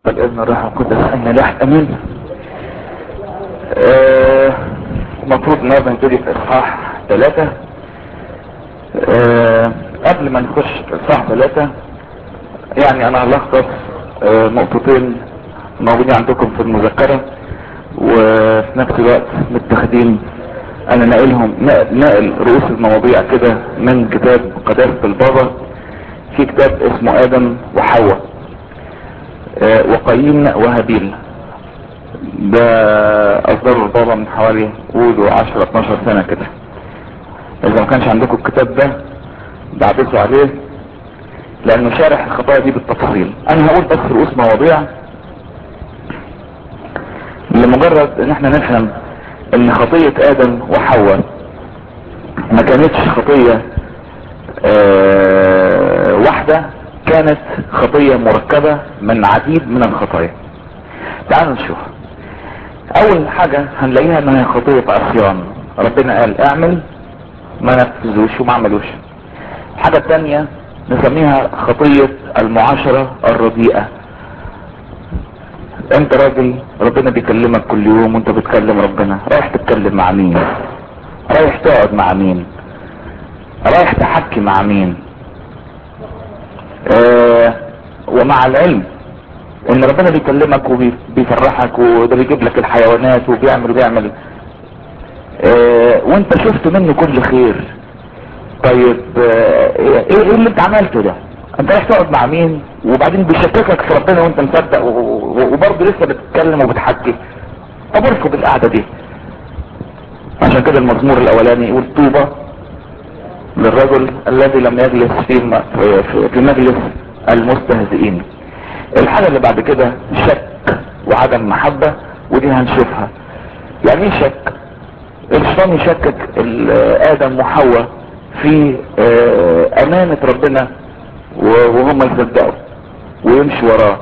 الابن الروح القدس ان لاح امين آه، المفروض النهارده نبتدي في اصحاح ثلاثة آه، قبل ما نخش في اصحاح ثلاثة يعني انا هلخص آه، نقطتين موجودين عندكم في المذكرة وفي نفس الوقت متخذين انا ناقلهم ناقل رؤوس المواضيع كده من كتاب قداسة البابا في كتاب اسمه ادم وحواء آه، وقايين وهابيل ده اصدره البابا من حوالي قولوا 10 12 سنة كده اذا ما كانش عندكم الكتاب ده بعدسوا عليه لانه شارح الخطايا دي بالتفصيل انا هقول بس رؤوس مواضيع لمجرد ان احنا نفهم ان خطية ادم وحواء ما كانتش خطية اه واحدة كانت خطية مركبة من عديد من الخطايا تعالوا نشوف اول حاجة هنلاقيها انها خطية عصيان ربنا قال اعمل ما نفذوش وما عملوش الحاجة التانية نسميها خطية المعاشرة الرديئة انت راجل ربنا بيكلمك كل يوم وانت بتكلم ربنا رايح تتكلم مع مين رايح تقعد مع مين رايح تحكي مع مين آه ومع العلم ان ربنا بيكلمك وبيفرحك وده بيجيب لك الحيوانات وبيعمل وبيعمل آه وانت شفت منه كل خير طيب آه ايه ايه اللي انت عملته ده انت رايح تقعد مع مين وبعدين بيشككك في ربنا وانت مصدق وبرضه لسه بتتكلم وبتحكي طب ارفض القعده دي عشان كده المزمور الاولاني يقول طوبى للرجل الذي لم يجلس في في مجلس المستهزئين الحاجة اللي بعد كده شك وعدم محبة ودي هنشوفها يعني ايه شك الشيطان يشكك ادم وحواء في امانة ربنا وهم يصدقوا ويمشي وراه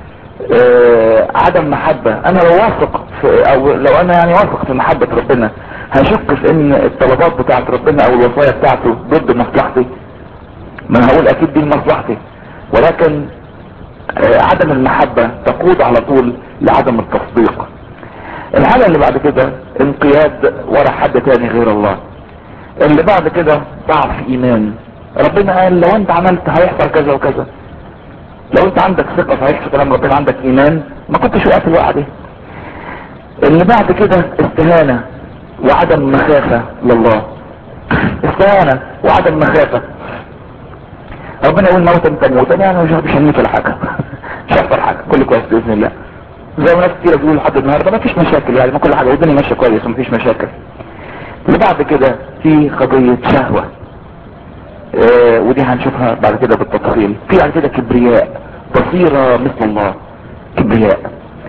عدم محبة انا لو واثق او لو انا يعني واثق في محبة ربنا هشك في ان الطلبات بتاعت ربنا او الوصايا بتاعته ضد مصلحتي ما انا هقول اكيد دي لمصلحتي ولكن عدم المحبة تقود على طول لعدم التصديق الحالة اللي بعد كده انقياد ورا حد تاني غير الله اللي بعد كده ضعف ايمان ربنا قال لو انت عملت هيحصل كذا وكذا لو انت عندك ثقة صحيح في كلام ربنا عندك ايمان ما كنتش وقعت الوقعة دي اللي بعد كده استهانة وعدم مخافة لله استهانة وعدم مخافة ربنا يقول موتا تموتا يعني مش مش هنموت ولا حاجه مش هيحصل حاجه كل كويس باذن الله زي ما ناس كتير بيقولوا لحد النهارده ما فيش مشاكل يعني ما كل حاجه والدنيا ماشيه كويس وما فيش مشاكل اللي بعد كده في قضيه شهوه آه ودي هنشوفها بعد كده بالتفصيل في بعد كده كبرياء بصيره مثل الله كبرياء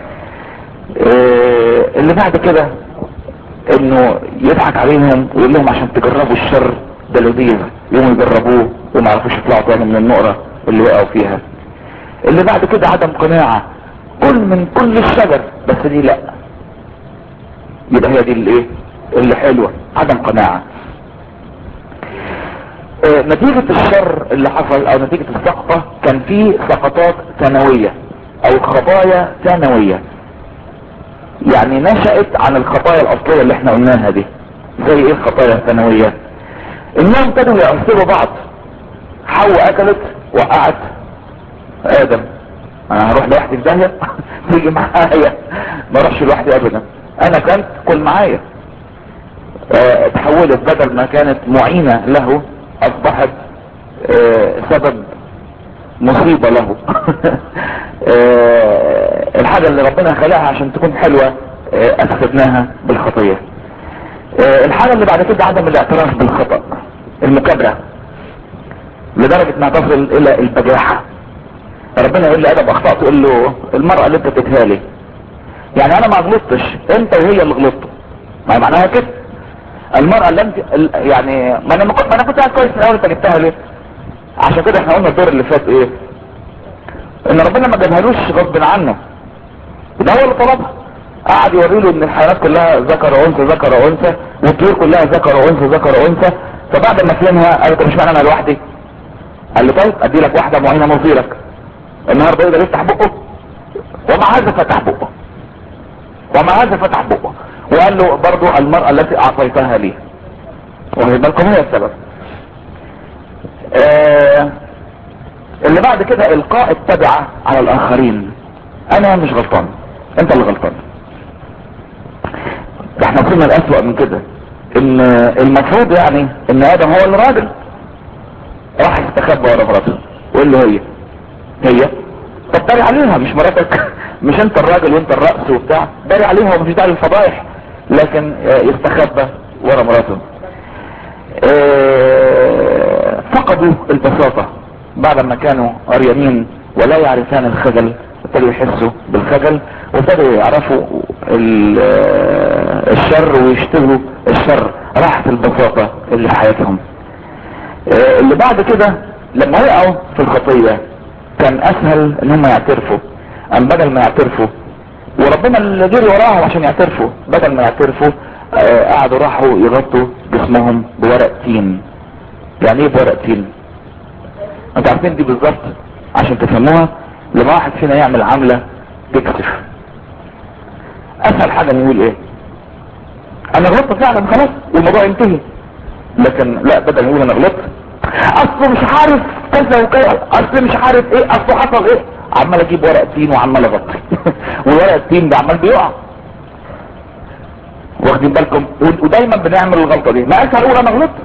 آه اللي بعد كده انه يضحك عليهم ويقول لهم عشان تجربوا الشر ده لذيذ يوم يجربوه وما عرفوش يطلعوا تاني من النقرة اللي وقعوا فيها اللي بعد كده عدم قناعة كل من كل الشجر بس دي لا يبقى هي دي الايه اللي حلوة عدم قناعة اه نتيجة الشر اللي حصل او نتيجة السقطة كان في سقطات ثانوية او خطايا ثانوية يعني نشأت عن الخطايا الاصلية اللي احنا قلناها دي زي ايه الخطايا الثانوية انهم كانوا يعصروا بعض حواء اكلت وقعت ادم انا هروح لوحدي في داهيه تيجي معايا ما اروحش لوحدي ابدا انا كنت كل معايا اه تحولت بدل ما كانت معينة له اصبحت اه سبب مصيبة له اه الحاجة اللي ربنا خلقها عشان تكون حلوة افسدناها بالخطية الحاجة اللي بعد كده عدم الاعتراف بالخطأ المكابرة لدرجة انها تصل الى البجاحة ربنا يقول لي ادم اخطأت تقول له المرأة اللي انت تتها لي يعني انا ما غلطتش انت وهي اللي غلطتوا ما معناها كده المرأة اللي انت يعني ما انا ما كنت ما انا كنت قاعد كويس من الاول انت جبتها ليه عشان كده احنا قلنا الدور اللي فات ايه ان ربنا ما جابهالوش غصب عنه ده هو اللي طلبها قعد يوري له ان الحيوانات كلها ذكر وانثى ذكر وانثى والطيور كلها ذكر وانثى ذكر وانثى فبعد ما فهمها قال طب مش معنى انا لوحدي قال له طيب ادي لك واحده معينه نظيرك النهارده يقدر يفتح بقه ومع هذا فتح بقه ومع هذا فتح بقه وقال له برضو المرأة التي اعطيتها لي واخد بالكم هي السبب آه اللي بعد كده القاء التبعة على الاخرين انا مش غلطان انت اللي غلطان ده احنا وصلنا الاسوأ من كده ان المفروض يعني ان ادم هو الراجل راح يستخبى ورا مراته وقال له هي هي طب داري عليها مش مراتك مش انت الراجل وانت الرأس وبتاع داري عليها ومفيش داعي للفضايح لكن يستخبى ورا مراته اه فقدوا البساطة بعد ما كانوا عريانين ولا يعرفان الخجل ابتدوا يحسوا بالخجل وابتدوا يعرفوا الشر ويشتهوا الشر راحت البساطة اللي في حياتهم اه اللي بعد كده لما وقعوا في الخطية كان اسهل ان هم يعترفوا ام بدل ما يعترفوا وربنا اللي جري وراهم عشان يعترفوا بدل ما يعترفوا اه قعدوا راحوا يغطوا جسمهم بورق تين يعني ايه بورق تين انتوا عارفين دي بالظبط عشان تفهموها لما واحد فينا يعمل عملة تكسف اسهل حاجة نقول ايه انا غلطت فعلا خلاص والموضوع ينتهي لكن لا بدل نقول انا غلطت اصله مش عارف كذا وكذا اصله مش عارف ايه اصله حصل ايه عمال اجيب ورق تين وعمال اغطي وورق التين ده عمال بيقع واخدين بالكم ودايما بنعمل الغلطه دي ما اسهل اقول انا غلطت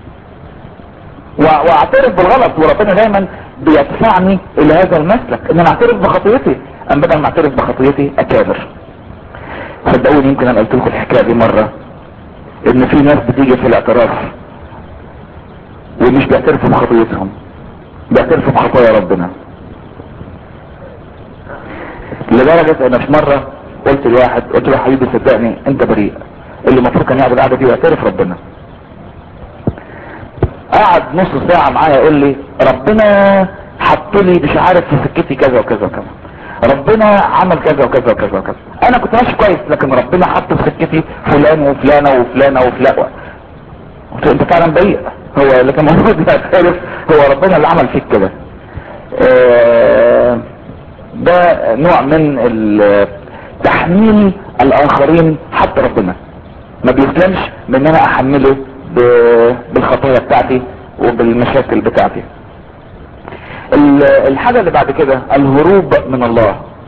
واعترف بالغلط وربنا دايما بيدفعني الى هذا المسلك ان انا اعترف بخطيتي ام بدل ما اعترف بخطيتي اكابر صدقوني يمكن انا قلت لكم الحكايه دي مره ان في ناس بتيجي في الاعتراف ومش بيعترفوا بخطيتهم بيعترفوا بخطايا ربنا لدرجة انا في مرة قلت لواحد قلت له حبيبي صدقني انت بريء اللي المفروض كان يقعد القعده دي ويعترف ربنا قعد نص ساعة معايا يقول لي ربنا حط لي مش عارف في سكتي كذا وكذا وكذا ربنا عمل كذا وكذا وكذا وكذا انا كنت ماشي كويس لكن ربنا حط في سكتي فلان وفلانة وفلانة وفلانة قلت له انت فعلا بريء هو اللي كان المفروض يعترف هو ربنا اللي عمل فيك كده آه ده نوع من تحميل الاخرين حتى ربنا ما بيسلمش من ان انا احمله بالخطايا بتاعتي وبالمشاكل بتاعتي الحاجة اللي بعد كده الهروب من الله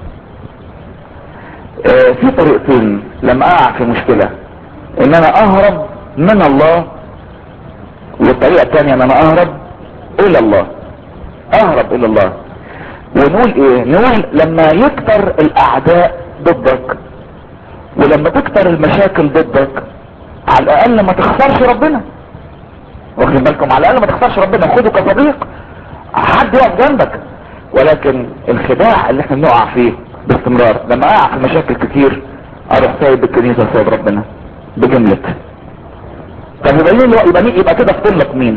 اه في طريقتين لما اقع في مشكلة ان انا اهرب من الله والطريقة الثانية ان انا اهرب الى الله اهرب الى الله ونقول ايه نقول لما يكتر الاعداء ضدك ولما تكتر المشاكل ضدك على الاقل ما تخسرش ربنا واخدين بالكم على الاقل ما تخسرش ربنا خده كصديق حد يقف جنبك ولكن الخداع اللي احنا بنقع فيه باستمرار لما اقع في مشاكل كتير اروح سايب الكنيسه وسايب ربنا بجمله طب يبقى ليه يبقى مين يبقى كده فضلك مين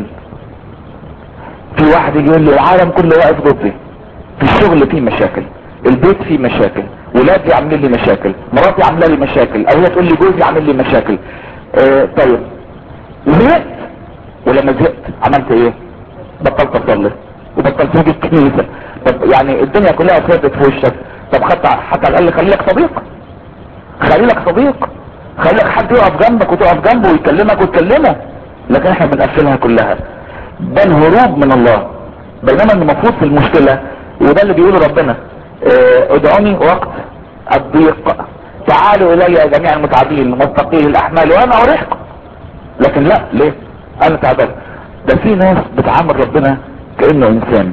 في واحد يجي يقول لي العالم كله واقف ضدي في الشغل فيه مشاكل البيت فيه مشاكل ولادي عاملين لي مشاكل مراتي عامله لي مشاكل او هي تقول لي جوزي عامل لي مشاكل اه طيب زهقت ولما زهقت عملت ايه بطلت اصلي وبطلت اجي الكنيسه طب يعني الدنيا كلها فاتت في وشك طب حتى حتى على الاقل خلي لك صديق خلي لك صديق خلي لك حد يقف جنبك وتقف جنبه ويكلمك وتكلمه لكن احنا بنقفلها كلها ده الهروب من الله بينما المفروض في المشكله وده اللي بيقوله ربنا اه ادعوني وقت الضيق تعالوا الي يا جميع المتعبين مستقيل الاحمال وانا اريحكم لكن لا ليه انا تعبان ده في ناس بتعامل ربنا كانه انسان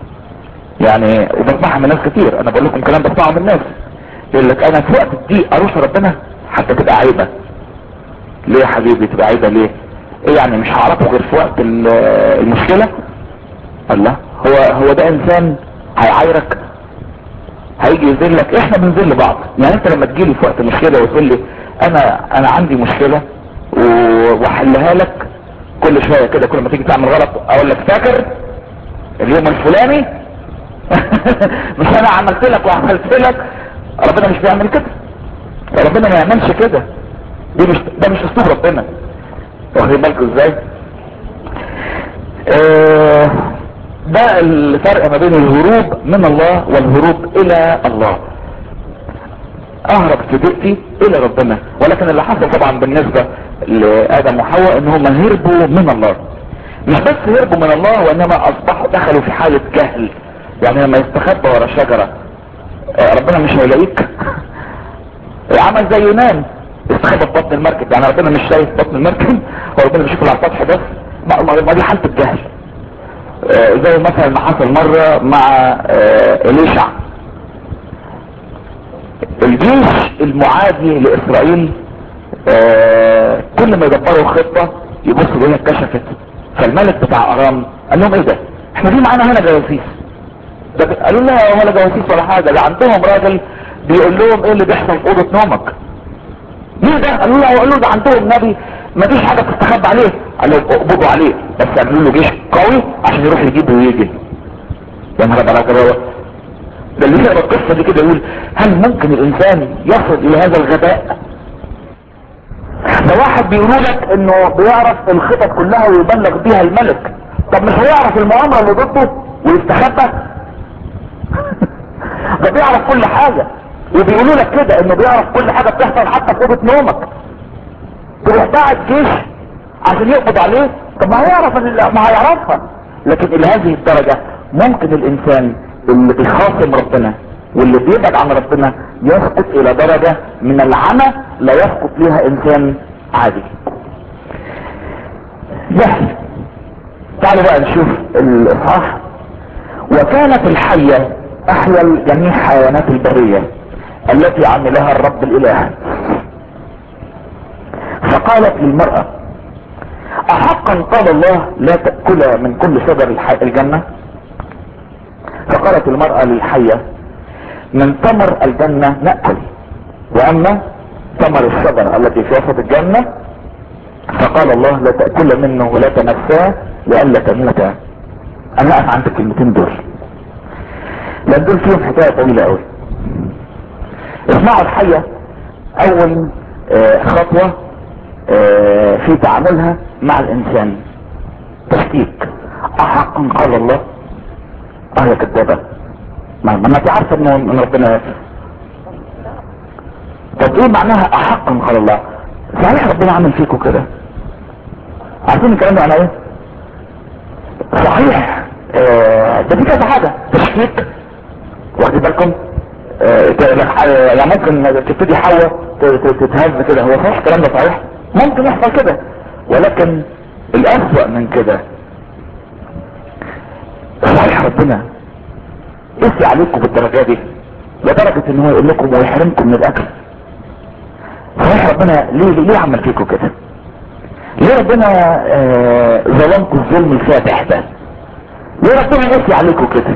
يعني وبسمعها من ناس كتير انا بقول لكم كلام بسمعه من الناس يقول لك انا في وقت الضيق اروح ربنا حتى تبقى عيبه ليه يا حبيبي تبقى عيبه ليه ايه يعني مش هعرفه غير في وقت المشكله الله هو هو ده انسان هيعايرك هيجي يذلك احنا بنذل بعض يعني انت لما تجيلي في وقت مشكله وتقول لي انا انا عندي مشكله واحلها لك كل شويه كده كل ما تيجي تعمل غلط اقول لك فاكر اليوم الفلاني مش انا عملت لك وعملت لك ربنا مش بيعمل كده ربنا ما يعملش كده دي مش ده مش اسلوب ربنا واخدين بالكم ازاي آه ده الفرق ما بين الهروب من الله والهروب الى الله اهرب في بيئتي الى ربنا ولكن اللي حصل طبعا بالنسبة لادم وحواء ان هم هربوا من الله مش بس هربوا من الله وانما اصبحوا دخلوا في حالة جهل يعني لما يستخبى ورا شجرة آه، ربنا مش هيلاقيك عمل زي يونان استخبى في بطن المركب يعني ربنا مش شايف بطن المركب هو ربنا بيشوف على السطح بس ما ما- ما دي حالة الجهل آه، زي مثلا ما حصل مرة مع آه، إليشع الجيش المعادي لإسرائيل آه، كل ما يدبروا خطة يبصوا لقيها اتكشفت فالملك بتاع أرام قال لهم ايه ده احنا في معانا هنا جواسيس ده ب- قالوا لا ولا جواسيس ولا حاجة ده عندهم راجل بيقول لهم ايه اللي بيحصل في أوضة نومك ليه ده قالوا له قالوا له ده عندهم نبي ما فيش حاجه تستخبى عليه قال لهم اقبضوا عليه بس اعملوا له جيش قوي عشان يروح يجيبه ويجي يا نهار ابيض على الغباوة. ده اللي يقرا القصه دي كده يقول هل ممكن الانسان يصل الى هذا الغباء ده واحد بيقولوا لك انه بيعرف الخطط كلها ويبلغ بيها الملك طب مش هيعرف المؤامره اللي ضده ويستخبى ده بيعرف كل حاجه وبيقولوا لك كده انه بيعرف كل حاجه بتحصل حتى في اوضه نومك تروح باعت جيش عشان يقبض عليه طب ما هيعرف ال- ما هيعرفها لكن الى هذه الدرجة ممكن الانسان اللي بيخاصم ربنا واللي بيبعد عن ربنا يسقط الى درجة من العمى لا يسقط ليها انسان عادي جهل تعالوا بقى نشوف الاصحاح وكانت الحية احيا جميع حيوانات البرية التي عملها الرب الاله فقالت للمرأة احقا قال الله لا تأكلا من كل شجر الح- الجنة فقالت المرأة للحية من ثمر الجنة نأكل واما ثمر الشجرة التي في وسط الجنة فقال الله لا تأكل منه ولا تمساه لئلا تموتا انا اقف عند الكلمتين دول لان دول فيهم حكاية طويلة قوي اسمعوا الحية اول آه، خطوة آه، في تعاملها مع الانسان تشكيك احقا قال الله اه يا كدابة ما ما انت عارفة انه ان ربنا يغفر طب ايه معناها احقا قال الله صحيح ربنا عمل فيكم كده عارفين الكلام ده على ايه صحيح آه، ده في كذا حاجة تشكيك واخد بالكم آه، ت- آه، يعني ممكن تبتدي حواء ت- ت- تتهز كده هو صحيح الكلام ده صحيح ممكن يحصل كده ولكن الاسوأ من كده صحيح ربنا قسي عليكم بالدرجة دي لدرجة ان هو يقول لكم ويحرمكم من الاكل صحيح ربنا ليه ليه عمل فيكم كده ليه ربنا آه، ظلمكم الظلم الفاتح ده ليه ربنا قسي عليكم كده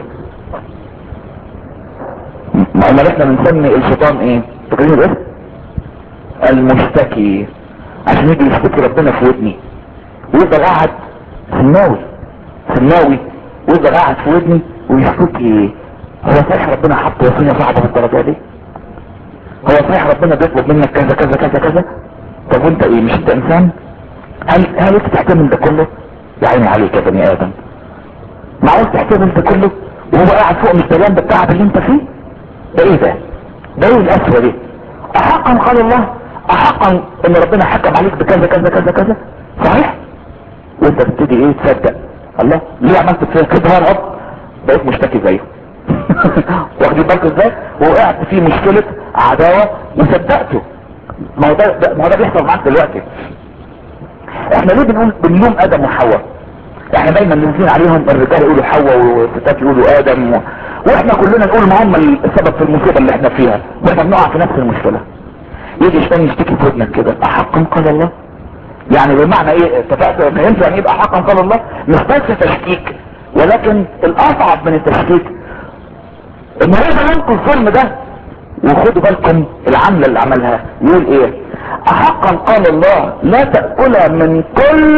ما امال احنا بنسمي الشيطان ايه فاكرين الاسم المشتكي عشان يجي يشتكي ربنا في ودني ويفضل قاعد سماوي سماوي ويفضل قاعد في ودني ويشتكي هو صحيح ربنا حط وصية صعبة بالدرجة دي هو صحيح ربنا بيطلب منك كذا كذا كذا كذا طب وانت ايه مش انت انسان هل هل انت تحتمل ده كله يا عيني عليك يا بني ادم معقول تحتمل ده كله وهو قاعد فوق مش دريان بالتعب اللي انت فيه ده ايه ده ده ايه الاسوة دي احقا قال الله احقا ان ربنا حكم عليك بكذا كذا كذا كذا صحيح وانت تبتدي ايه تصدق الله ليه عملت فيها كده يا رب بقيت مشتكي زيه واخدين بالكم ازاي وقعت في مشكلة عداوة وصدقته ما هو ده ده- ما هو ده بيحصل معاك دلوقتي احنا ليه بنقول بنلوم ادم وحواء احنا دايما ننزل عليهم الرجال يقولوا حواء والستات يقولوا ادم و... واحنا كلنا نقول ما هم السبب في المصيبه اللي احنا فيها واحنا بنقع في نفس المشكله يجي الشيطان يشتكي في ودنك كده احقا قال الله يعني بمعنى ايه اتفقت فهمت يعني ايه احقا قال الله مش بس تشكيك ولكن الاصعب من التشكيك ان هو ظلمكم الظلم ده وخدوا بالكم العملة اللي عملها يقول ايه احقا قال الله لا تأكل من كل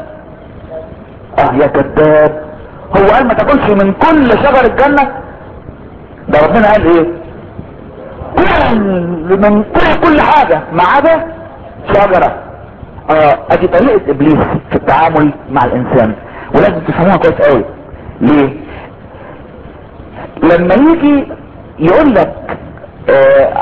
اه يا كذاب هو قال ما تاكلش من كل شجر الجنة ده ربنا قال ايه كل من كل كل حاجة ما عدا شجرة اه ادي طريقة ابليس في التعامل مع الانسان ولازم تفهموها كويس قوي ليه لما يجي يقول لك آه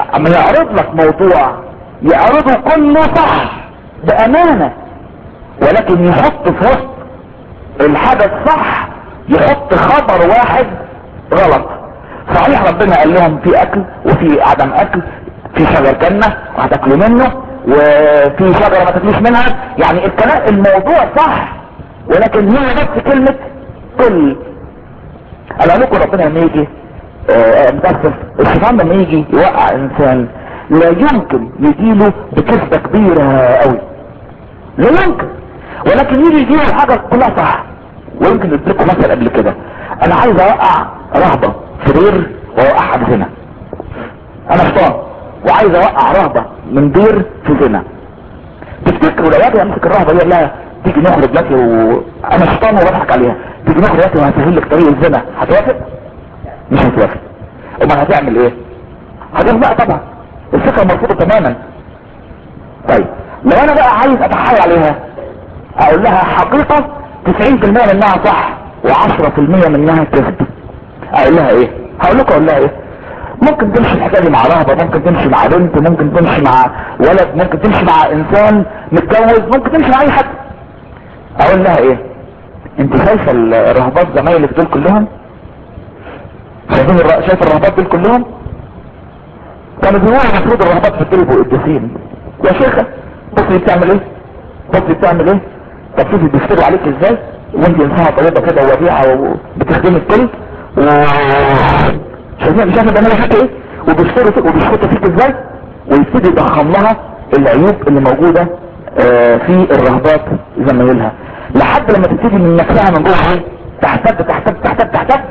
اما يعرض لك موضوع يعرضه كله صح بامانة ولكن يحط في وسط الحدث صح يحط خبر واحد غلط صحيح ربنا قال لهم في اكل وفي عدم اكل في شجر جنة وهتاكلوا منه وفي شجرة ما تاكلوش منها يعني الكلام الموضوع صح ولكن هي بس كلمة كل قال لكم ربنا لما يجي متأسف الشيطان لما يجي يوقع انسان لا يمكن يجيله بكذبة كبيرة قوي لا يمكن ولكن يجي يجيله حاجة كلها صح ويمكن اديكم مثل قبل كده انا عايز اوقع رهبة في دير واوقعها بزنا انا شيطان وعايز اوقع رهبة من دير في زنا تفتكروا لو اجي امسك الرهبة دي لها تيجي نخرج لك وانا شيطان وبضحك عليها تيجي نخرج لك وهسهل لك طريق الزنا هتوافق مش هتوافق امال هتعمل ايه هتوافق طبعا الفكرة مرفوضة تماما طيب لو انا بقى عايز اتحايل عليها اقول لها حقيقة 90% منها صح و10% منها كذب اقول لها ايه هقول لكم اقول لها ايه ممكن تمشي الحكايه دي مع رهبه ممكن تمشي مع بنت ممكن تمشي مع ولد ممكن تمشي مع انسان متجوز ممكن تمشي مع اي حد اقول لها ايه انت شايفه الرهبات زمايلك دول كلهم شايفين الر... شايف الرهبات دول كلهم كانوا بيقولوا المفروض الرهبات في الطلب قداسين يا شيخه بصي بتعمل ايه بصي بتعمل ايه طب شوفي بيفتروا عليك ازاي وانت انسانه طيبه كده ووديعه وبتخدمي الكل و شايفين شايفه بيعملوا فيك ايه وبيشتروا فيك وبيشخطوا فيك ازاي ويبتدي يضخم لها العيوب اللي موجوده آه في الرهبات زمايلها لحد لما تبتدي من نفسها من جوه ايه تحتد تحتد تحتد تحتد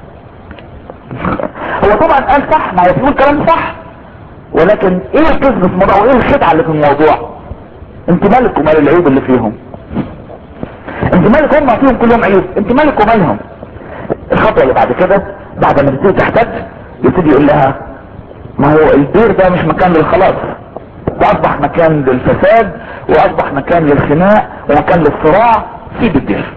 هو طبعا قال صح ما هو بيقول كلام صح ولكن ايه الكذب في الموضوع وايه الخدعه اللي في الموضوع انت مالك ومال العيوب اللي فيهم انت مالك هم فيهم كلهم عيوب انت مالك ومالهم الخطوه اللي بعد كده بعد ما تبتدي تحتاج يبتدي يقول لها ما هو البير ده مش مكان للخلاص ده اصبح مكان للفساد واصبح مكان للخناق ومكان للصراع سيب الدير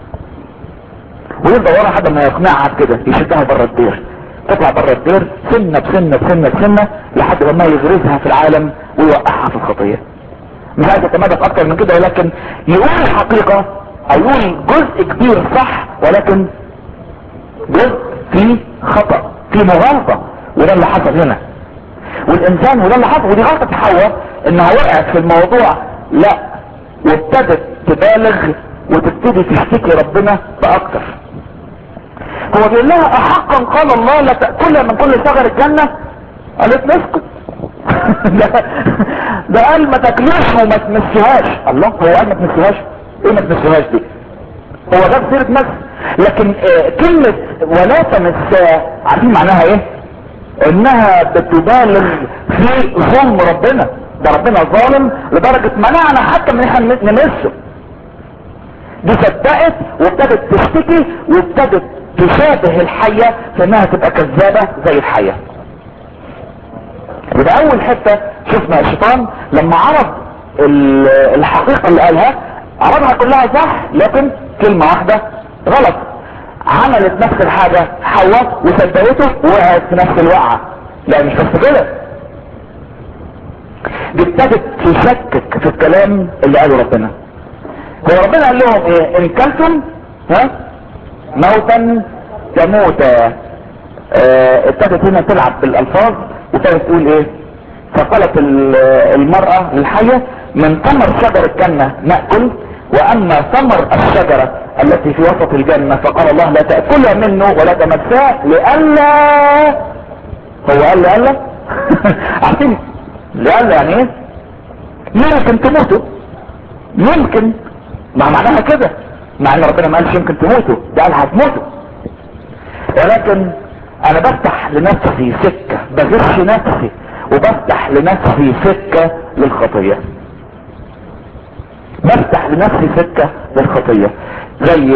ويفضل ورا لحد ما يقنعها بكده يشدها بره الدير تطلع بره الدير سنه بسنه بسنه بسنه لحد ما يغرزها في العالم ويوقعها في الخطيه مش عايز اتمادى اكتر من كده ولكن يقول الحقيقه او يقول جزء كبير صح ولكن جزء فيه خطأ فيه مغالطة وده اللي حصل هنا والانسان وده اللي حصل ودي غلطة حواء انها وقعت في الموضوع لا وابتدت تبالغ وتبتدي تشتكي ربنا باكتر هو بيقول لها احقا قال الله لا تأكل من كل شجر الجنة قالت نسكت ده, ده قال ما تاكلوش وما تمسوهاش الله هو قال ما تمسوهاش ايه ما تمسوهاش دي هو ده سيرة مس لكن آه كلمة ولا تمساه عارفين معناها ايه انها بتبالغ في ظلم ربنا ده ربنا ظالم لدرجة منعنا حتى من احنا نمسه دي صدقت وابتدت تشتكي وابتدت تشابه الحية في انها تبقى كذابة زي الحية وده اول حتة شفنا الشيطان لما عرض الحقيقة اللي قالها عرضها كلها صح لكن كلمة واحدة غلط عملت نفس الحاجة حواء وصدقته ووقعت في نفس الوقعة لا مش بس كده دي ابتدت تشكك في الكلام اللي قاله ربنا هو ربنا قال لهم ايه ان كلتم ها موتا تموتا اه ابتدت هنا تلعب بالالفاظ وابتدت تقول ايه فقالت المرأة للحية من ثمر شجر الجنة نأكل واما ثمر الشجرة التي في وسط الجنة فقال الله لا تأكل منه ولا تمساه لألا هو قال لألا عارفين لألا يعني ايه يمكن تموتوا يمكن ما معناها كده مع ان ربنا ما قالش يمكن تموتوا ده قال هتموتوا ولكن انا بفتح لنفسي سكة بغش نفسي وبفتح لنفسي سكة للخطية بفتح لنفسي سكة للخطية زي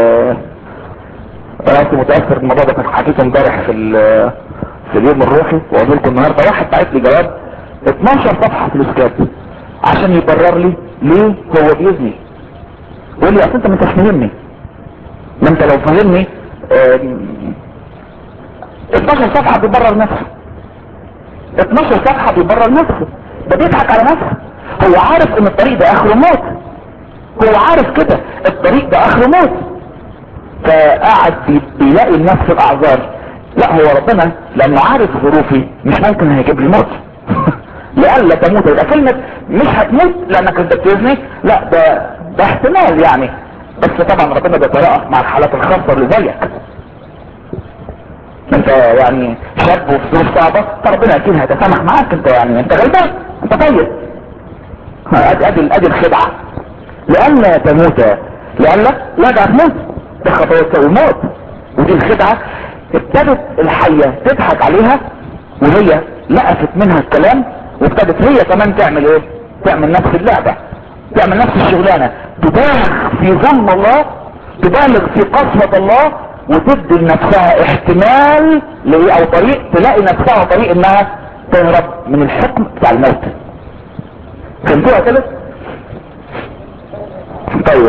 انا كنت متأثر بالموضوع ده كنت حكيته امبارح في في اليوم الروحي واقول لكم النهارده واحد بعت لي جواب 12 صفحة في الاسكاب عشان يبرر لي ليه هو بيزني يقول لي اصل انت ما انتش فاهمني ما انت لو فاهمني 12 صفحة بيبرر نفسه 12 صفحة بيبرر نفسه ده بيضحك على نفسه هو عارف ان الطريق ده اخره موت هو عارف كده الطريق ده اخره موت فقعد بي- بيلاقي لنفسه الاعذار لا هو ربنا لانه عارف ظروفي مش ممكن هيجيب لي موت لئلا تموت يبقى كلمة مش هتموت لانك انت بتزني لا ده ده احتمال يعني بس طبعا ربنا بيتراءى مع الحالات الخاصة اللي زيك انت يعني شاب وفي ظروف صعبة فربنا اكيد هيتسامح معاك انت يعني انت غلبان انت طيب ها، ادي ادي ادي الخدعة لئلا تموت لئلا لا ده هتموت ده خطوة الموت ودي الخدعة ابتدت الحية تضحك عليها وهي لقفت منها الكلام وابتدت هي كمان تعمل ايه تعمل نفس اللعبة تعمل نفس الشغلانة تبالغ في ظلم الله تبالغ في قسوة الله وتدي لنفسها احتمال لايه او طريق تلاقي نفسها طريق انها تهرب من الحكم بتاع الموت فهمتوها كده طيب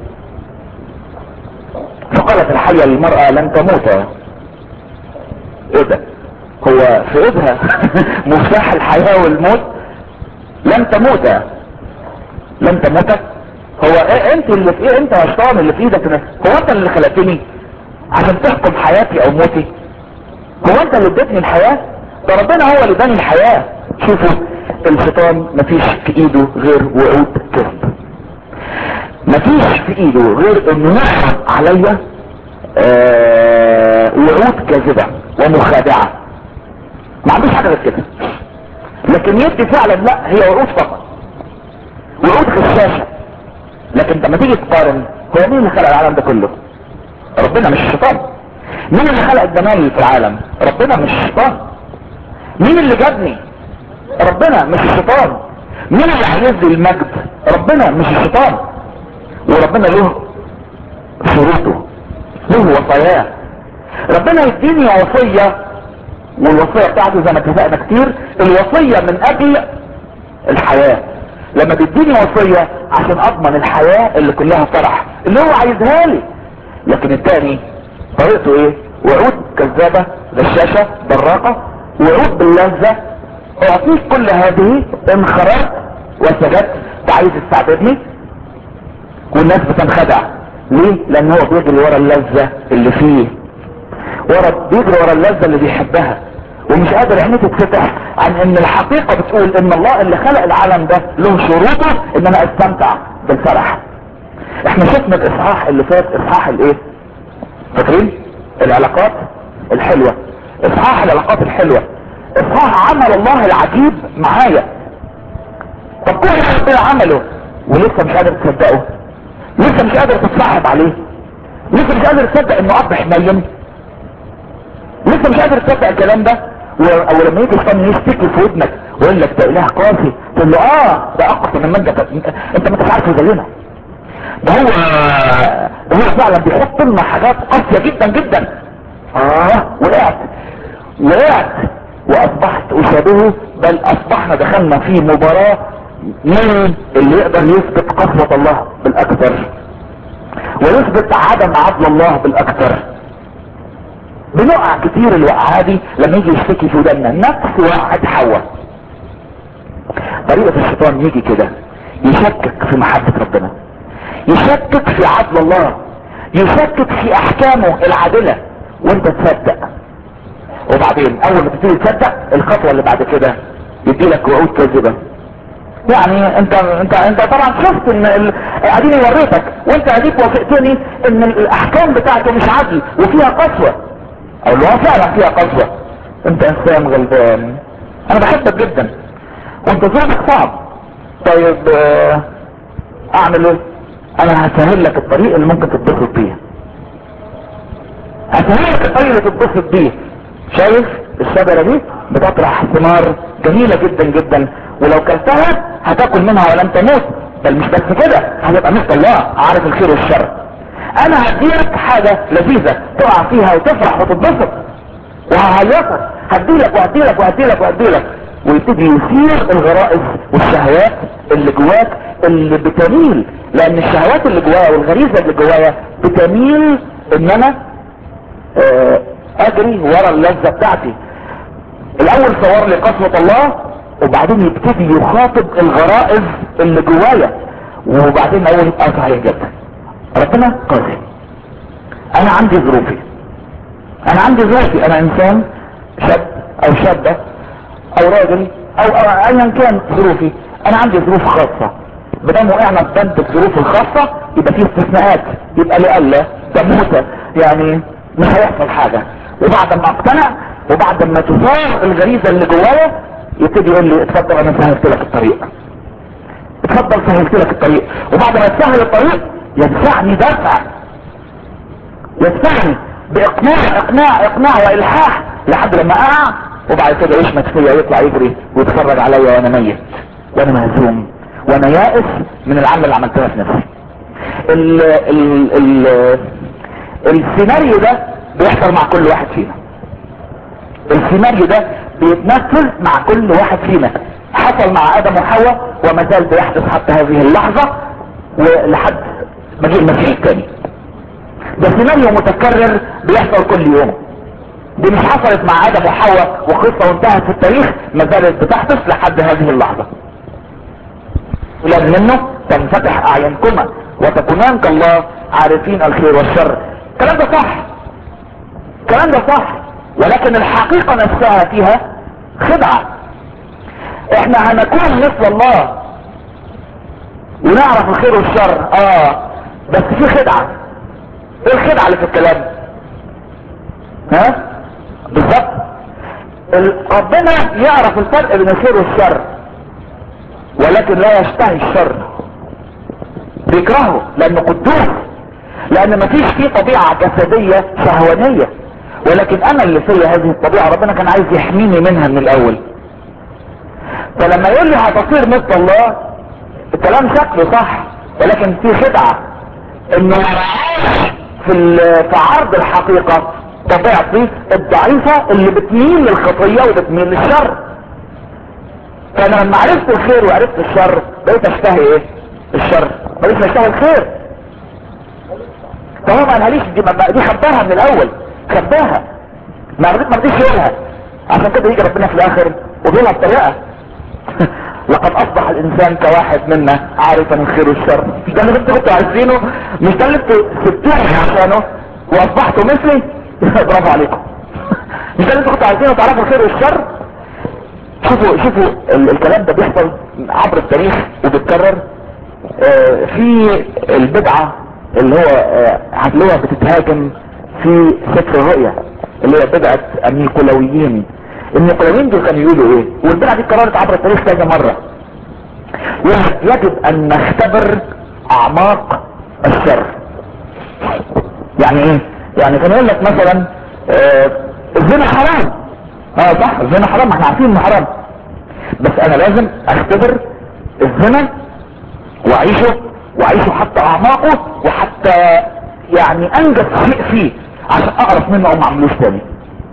فقالت الحية للمرأة لن تموت ايه ده هو في ايدها مفتاح الحياة والموت لن تموت لن تموت هو إيه انت اللي في ايه انت يا شيطان اللي في ايدك ده هو انت اللي خلقتني عشان تحكم حياتي او موتي هو انت اللي اديتني الحياة ده ربنا هو اللي اداني الحياة شوفوا الشيطان مفيش في ايده غير وعود كذب مفيش في ايده غير انه يحرق عليا آه وعود كاذبة ومخادعة ما عندوش حاجة غير كده لكن يدي فعلا لا هي وعود فقط وعود غشاشة لكن لما تيجي تقارن هو مين اللي خلق العالم ده كله ربنا مش الشيطان مين اللي خلق الجمال في العالم ربنا مش الشيطان مين اللي جابني ربنا مش الشيطان مين اللي عايز لي المجد ربنا مش الشيطان وربنا له شروطه له وصاياه ربنا يديني وصية والوصية بتاعته زي ما اتفقنا كتير الوصية من اجل الحياة لما تديني وصية عشان اضمن الحياة اللي كلها فرح اللي هو عايزها لي لكن التاني طريقته ايه وعود كذابة غشاشة براقة وعود باللذة اعطيك كل هذه ان خرجت وسجدت انت عايز تستعبدني والناس بتنخدع ليه لان هو بيجري ورا اللذة اللي فيه ورا بيجري ورا اللذة اللي بيحبها ومش قادر عينيه تتفتح عن ان الحقيقة بتقول ان الله اللي خلق العالم ده له شروطه ان انا استمتع بالفرح احنا شفنا الاصحاح اللي فات اصحاح الايه فاكرين العلاقات الحلوة اصحاح العلاقات الحلوة اصحاح عمل الله العجيب معايا طب كل اللي ربنا عمله ولسه مش قادر تصدقه لسه مش قادر تتصاحب عليه لسه مش قادر تصدق انه اب حنين لسه مش قادر تصدق الكلام ده و... او لما يجي الشيطان يشتكي في ودنك ويقول لك ده اله قاسي تقول له اه ده اقسى من انت انت ما انتش عارفه زينا ده هو ده هو فعلا بيحط لنا حاجات قاسيه جدا جدا اه وقعت وقعت واصبحت اشابهه بل اصبحنا دخلنا في مباراه مين اللي يقدر يثبت قسوة الله بالاكثر ويثبت عدم عدل الله بالاكثر بنقع كتير الوقعة دي لما يجي يشتكي في ودنا نفس وقعة حواء طريقة الشيطان يجي كده يشكك في محبة ربنا يشكك في عدل الله يشكك في احكامه العادلة وانت تصدق وبعدين اول ما تبتدي تصدق الخطوة اللي بعد كده يديلك وعود كاذبة يعني انت انت انت طبعا شفت ان ال- اديني وريتك وانت اديك وافقتني ان الاحكام بتاعته مش عدل وفيها قسوة او اللي هو فعلا فيها قسوة انت انسان غلبان انا بحبك جدا وانت ظروفك صعب طيب آه، اعمل ايه انا هسهل لك الطريق اللي ممكن تتبسط بيه هسهل لك الطريق اللي تتبسط بيه شايف الشجرة دي بتطرح ثمار جميلة جدا جدا ولو كلتها هتاكل منها ولن تموت بل مش بس كده هتبقى مثل الله عارف الخير والشر انا هديلك حاجة لذيذة تقع فيها وتفرح وتتبسط وههيصك هديلك وهديلك وهديلك وهديلك ويبتدي يثير الغرائز والشهوات اللي جواك اللي بتميل لان الشهوات اللي جوايا والغريزة اللي جوايا بتميل ان انا آه، اجري ورا اللذة بتاعتي الاول صور لي قسوة الله وبعدين يبتدي يخاطب الغرائز اللي جوايا وبعدين اقول اه صحيح جدا ربنا قاسي انا عندي ظروفي انا عندي ظروفي انا انسان شاب او شابة او راجل او أو ايا كان ظروفي انا عندي ظروف خاصة بدل وقعنا في بند الظروف الخاصة يبقى فيه استثناءات يبقى لألا تموت يعني مش هيحصل حاجة وبعد ما اقتنع وبعد ما تثار الغريزة اللي جوايا يبتدي يقول لي اتفضل انا سهلت لك الطريق اتفضل سهلت لك الطريق وبعد ما يسهل الطريق يدفعني دفع يدفعني باقناع اقناع اقناع والحاح لحد لما اقع وبعد كده يشمت فيا يطلع يجري ويتفرج عليا وانا ميت وانا مهزوم وانا يائس من العمل اللي عملتها في نفسي ال ال ال السيناريو ده بيحصل مع كل واحد فينا السيناريو ده بيتنفذ مع كل واحد فينا حصل مع ادم وحواء وما زال بيحدث حتى هذه اللحظة ولحد مجيء المسيح الثاني ده سيناريو متكرر بيحصل كل يوم دي مش حصلت مع ادم وحواء وقصة وانتهت في التاريخ ما زالت بتحدث لحد هذه اللحظة ولاد منه تنفتح اعينكما وتكونان كالله عارفين الخير والشر الكلام ده صح الكلام ده صح ولكن الحقيقة نفسها فيها خدعة احنا هنكون مثل الله ونعرف الخير والشر اه بس في خدعة ايه الخدعة اللي في الكلام ها بالظبط ال- ربنا يعرف الفرق بين الخير والشر ولكن لا يشتهي الشر بيكرهه لانه قدوس لان مفيش فيه طبيعة جسدية شهوانية ولكن انا اللي فيا هذه الطبيعة ربنا كان عايز يحميني منها من الاول فلما يقول لي هتصير مثل الله الكلام شكله صح ولكن في خدعة انه في ال- في عرض الحقيقة طبيعتي الضعيفة اللي بتميل للخطية وبتميل للشر فانا لما عرفت الخير وعرفت الشر بقيت اشتهي ايه الشر بقيت اشتهي الخير فهو ما قالهاليش دي ما- دي خباها من الاول خباها ما رضيت ما رضيش يقولها عشان كده يجي ربنا في الاخر وبيقولها بطريقه لقد اصبح الانسان كواحد منا عارفا الخير والشر مش ده اللي انتوا كنتوا عايزينه مش ده اللي انتوا سبتوني عشانه واصبحتوا مثلي برافو عليكم مش ده اللي انتوا كنتوا عايزينه تعرفوا الخير والشر شوفوا شوفوا ال- الكلام ده بيحصل عبر التاريخ وبيتكرر آه، في البدعة اللي هو آه، هتلاقوها بتتهاجم في سفر الرؤيا اللي هي بدعة النيقولويين النيقولويين دول كانوا يقولوا ايه والبدعة دي اتكررت عبر التاريخ كذا مرة يقول لك يجب ان نختبر اعماق الشر يعني ايه يعني كان يقول لك مثلا آه، الزنا حرام اه صح الزنا حرام احنا عارفين انه حرام بس انا لازم اختبر الزنا واعيشه واعيشه حتى اعماقه وحتى يعني انجز شيء فيه عشان اعرف منه او ما اعملوش تاني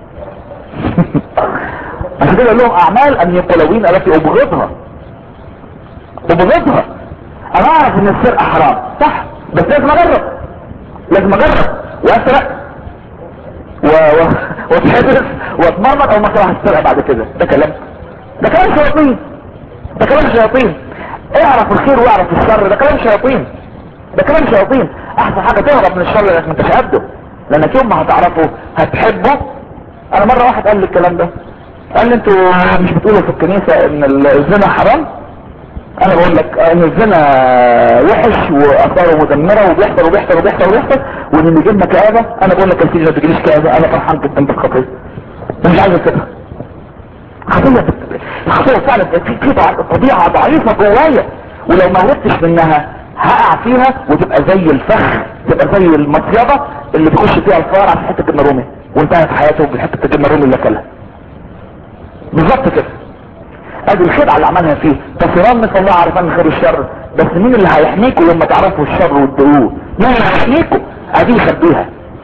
عشان كده يقول لهم اعمال النيقولويين التي ابغضها ابغضها انا اعرف ان السرقه حرام صح بس لازم اجرب لازم اجرب واسرق و... و... واتحبس واتمرمط او ما اكره السرقه بعد كده ده كلام ده كلام شياطين ده كلام شياطين اعرف الخير واعرف الشر ده كلام شياطين ده كلام شياطين احسن حاجه تهرب من الشر لانك ما انتش قده لانك يوم ما هتعرفه هتحبه انا مره واحد قال لي الكلام ده قال لي انتوا مش بتقولوا في الكنيسه ان الزنا حرام انا بقول لك ان الزنا وحش واثاره مدمره وبيحصل وبيحصل وبيحصل وبيحصل وان بيجي لنا كآبه انا بقول لك يا سيدي ما تجيليش كآبه انا فرحان جدا بالخطيه أنا مش عايز اسيبها خطيه بت- الخطيه فعلا في في ضع- طبيعه ضعيفه جوايا ولو ما هربتش منها هقع فيها وتبقى زي الفخ تبقى زي المصيده اللي بيخش فيها الفار على حته الجبنه الرومي وانتهت حياته بحته الجبنه الرومي اللي اكلها بالظبط كده ادي الخدعه اللي عملها فيه تصيران مثل الله عارفان الخير والشر بس مين اللي هيحميكوا لما تعرفوا الشر وتدعوه مين اللي هيحميكوا ادي يخبيها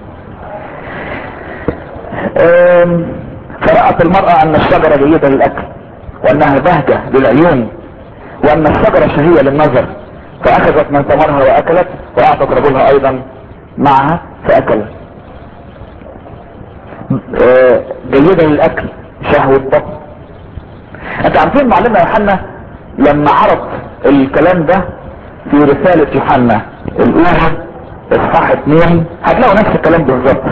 أم، فرأت المرأة ان الشجرة جيدة للاكل وانها بهجة للعيون وان الشجرة شهية للنظر فاخذت من ثمرها واكلت واعطت رجلها ايضا معها فاكل أه، جيدة للاكل شهوة بطن انت عارفين معلمنا يوحنا لما عرض الكلام ده في رسالة يوحنا الاولى اصحاح اتنين هتلاقوا نفس الكلام بالظبط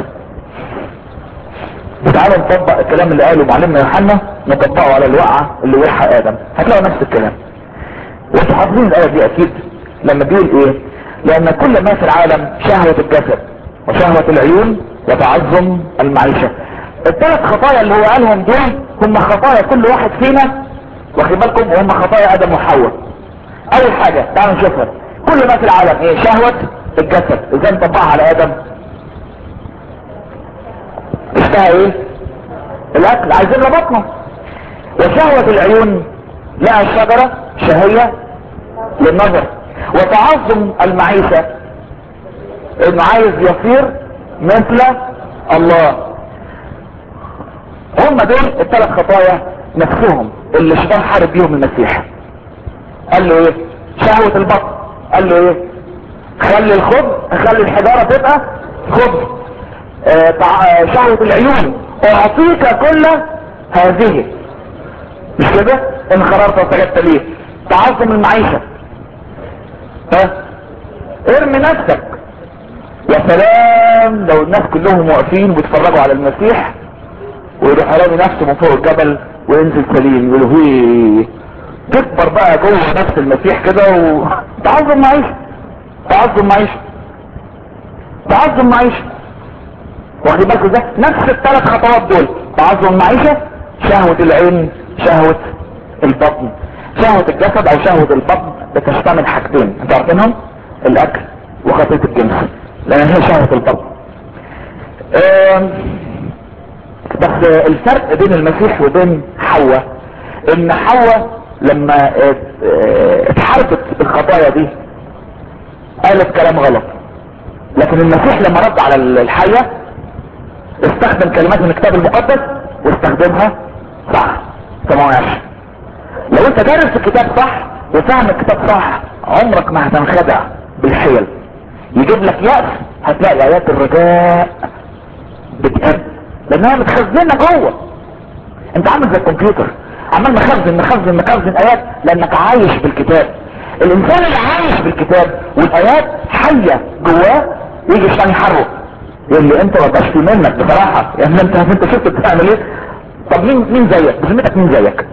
وتعالوا نطبق الكلام اللي قاله معلمنا يوحنا نطبقه على الوقعة اللي وقعها ادم هتلاقوا نفس الكلام وانتوا حافظين الايه دي اكيد لما بيقول ايه لان كل ما في العالم شهوة الجسد وشهوة العيون وتعظم المعيشة الثلاث خطايا اللي هو قالهم دول هم خطايا كل واحد فينا واخد بالكم وهم خطايا ادم وحواء اول حاجة تعالوا نشوفها كل ما في العالم ايه شهوة الجسد ازاي نطبقها على ادم اشتهى ايه الاكل عايزين له بطنه وشهوة العيون لقى الشجرة شهية للنظر وتعظم المعيشة انه عايز يصير مثل الله هم دول الثلاث خطايا نفسهم اللي الشيطان حارب بيهم المسيح قال له ايه شهوة البطن قال له ايه خلي الخبز خلي الحجارة تبقى خبز آه تع- شهوة العيون اعطيك كل هذه مش كده ان قررت وسجدت ليه تعظم المعيشة ها ارمي نفسك يا سلام لو الناس كلهم واقفين وبيتفرجوا على المسيح ويروح رامي نفسه من فوق الجبل وينزل سليم يقولوا هي تكبر بقى جوه نفس المسيح كده وتعظم معيشة تعظم معيشة تعظم معيشة واخدين بالكم ده نفس الثلاث خطوات دول تعظم معيشة شهوة العين شهوة البطن شهوة الجسد او شهوة البطن بتشتمل حاجتين انتوا عارفينهم الاكل وخطية الجنس لان هي شهوة البطن آم، بس الفرق بين المسيح وبين حواء ان حواء لما ات- اه، اتحاربت بالخطايا دي قالت كلام غلط لكن المسيح لما رد على الحية استخدم كلمات من الكتاب المقدس واستخدمها صح كما هو يعرف. لو انت دارس الكتاب صح وفاهم الكتاب صح عمرك ما هتنخدع بالحيل يجيب لك يأس هتلاقي ايات الرجاء بتقل لانها متخزنه جوه انت عامل زي الكمبيوتر عمال مخزن مخزن مخزن ايات لانك عايش بالكتاب الانسان اللي عايش بالكتاب والايات حيه جواه يجي الشيطان يحرك يقول لي انت ما بقاش في منك بصراحه يعني انت انت شفت بتعمل ايه طب مين مين زيك بذمتك مين زيك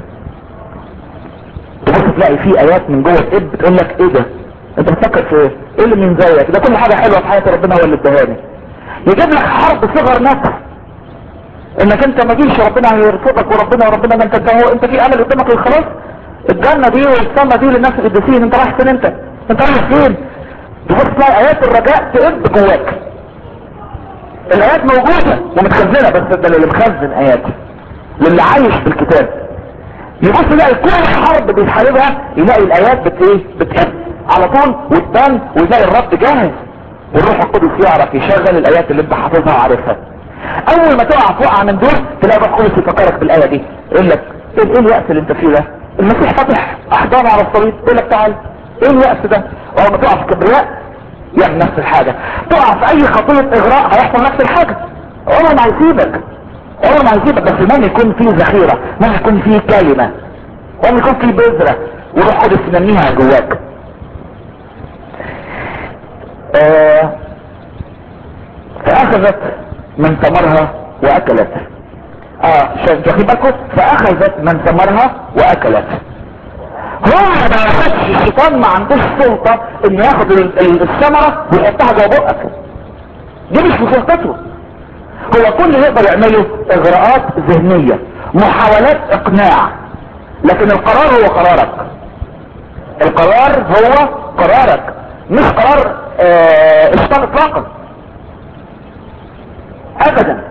تبص تلاقي في ايات من جوه الاب بتقول لك ايه ده انت بتفكر في ايه ايه اللي من زيك ده كل حاجه حلوه في حياه ربنا هو اللي اداهاني يجيب لك حرب صغر نفس انك انت ما جيش ربنا هيرفضك وربنا وربنا ما انت انت هو انت في امل قدامك الخلاص الجنه دي والسما دي للناس القديسين انت رايح فين انت انت رايح فين تبص تلاقي ايات الرجاء تقب جواك الايات موجوده ومتخزنه بس ده اللي مخزن ايات للي عايش بالكتاب يبص يلاقي كل حرب بيحاربها يلاقي الايات بت ايه بتقب على طول وتبان ويلاقي الرب جاهز والروح القدس يعرف يشغل الايات اللي انت حافظها وعارفها اول ما تقع في وقعه من دول تلاقي الروح القدس يفكرك بالايه دي يقول لك ايه ايه اليأس اللي انت فيه ده المسيح فاتح احضانه على الصليب يقول لك تعال ايه اليأس ده اول ما تقع في كبرياء يعمل نفس الحاجة تقع في اي خطية اغراء هيحصل نفس الحاجة عمر ما هيسيبك عمر ما هيسيبك بس المهم يكون فيه ذخيرة المهم يكون فيه كلمة المهم يكون فيه بذرة وروح قدس ينميها جواك آه فاخذت من ثمرها واكلت اه شايف واخدين بالكم فاخذت من ثمرها واكلت هو ما ياخدش الشيطان ما عندوش سلطة انه ياخد ال- ال- الثمرة ويحطها جوه بقك دي مش في سلطته هو كل اللي يقدر يعمله اغراءات ذهنية محاولات اقناع لكن القرار هو قرارك القرار هو قرارك مش قرار آه، الشيطان اطلاقا ابدا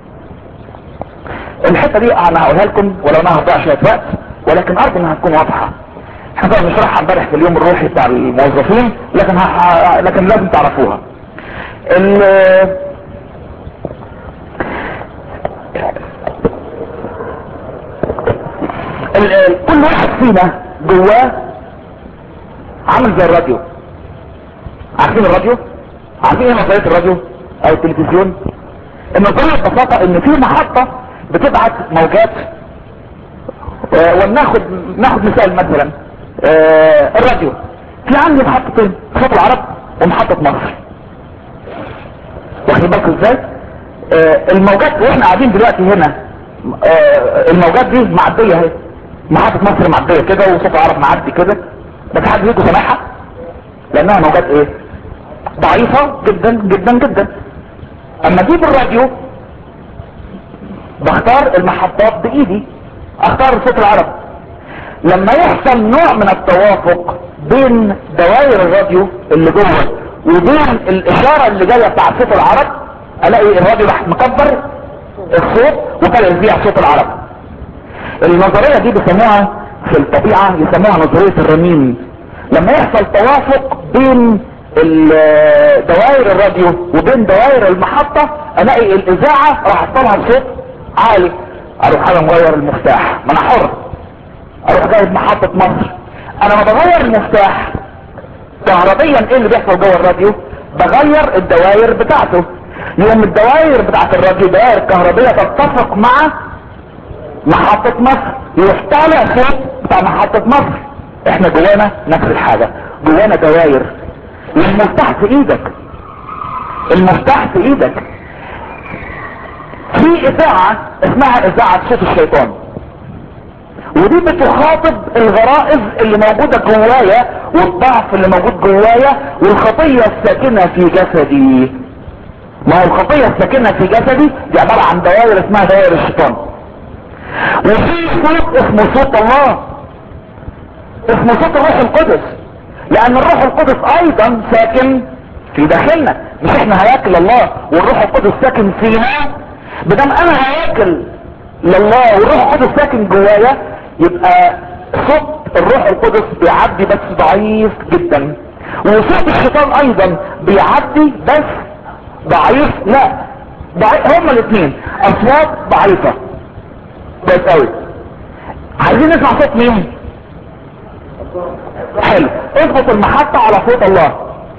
الحته دي انا هقولها لكم ولو انها هتضيع شويه وقت ولكن ارجو انها تكون واضحه احنا طبعا بنشرحها امبارح في اليوم الروحي بتاع الموظفين لكن ه... لكن لازم تعرفوها ال... ال... ال... كل واحد فينا جواه عامل زي الراديو عارفين الراديو عارفين ايه نظريه الراديو او التلفزيون النظريه ببساطه ان في محطه بتبعت موجات آه، ولناخد ناخد مثال مثلا آه، الراديو في عندي محطتين صوت العرب ومحطة مصر واخد بالكم ازاي آه، الموجات واحنا قاعدين دلوقتي هنا آه، الموجات دي معدية اهي محطة مصر معدية كده وصوت العرب معدي كده بس حد فيكم سامعها لانها موجات ايه ضعيفة جدا جدا جدا اما اجيب الراديو بختار المحطات بايدي اختار صوت العرب لما يحصل نوع من التوافق بين دوائر الراديو اللي جوه وبين الاشارة اللي جاية بتاع صوت العرب الاقي الراديو راح مكبر الصوت وطلع يذيع صوت العرب النظرية دي بيسموها في الطبيعة يسموها نظرية الرنين لما يحصل توافق بين ال- دوائر الراديو وبين دوائر المحطة الاقي الاذاعة راح تطلع بصوت عالي اروح انا مغير المفتاح ما انا حر اروح جايب محطة مصر انا ما بغير المفتاح كهربيا ايه اللي بيحصل جوه الراديو بغير الدوائر بتاعته يوم الدوائر بتاعت الراديو دوائر كهربية تتفق مع محطة مصر يروح طالع صوت بتاع محطة مصر احنا جوانا نفس الحاجة جوانا دوائر والمفتاح في ايدك المفتاح في ايدك في اذاعة اسمها اذاعة صوت الشيطان ودي بتخاطب الغرائز اللي موجودة جوايا والضعف اللي موجود جوايا والخطية الساكنة في جسدي ما هو الخطية الساكنة في جسدي دي عبارة عن دوائر اسمها دوائر الشيطان وفي صوت اسمه صوت الله اسمه صوت الروح القدس لان الروح القدس ايضا ساكن في داخلنا مش احنا هياكل الله والروح القدس ساكن فينا بدم انا هياكل لله والروح القدس ساكن جوايا يبقى صوت الروح القدس بيعدي بس ضعيف جدا وصوت الشيطان ايضا بيعدي بس ضعيف لا ضعيف هما الاثنين اصوات ضعيفة كويس قوي عايزين نسمع صوت مين حلو اضبط المحطة على صوت الله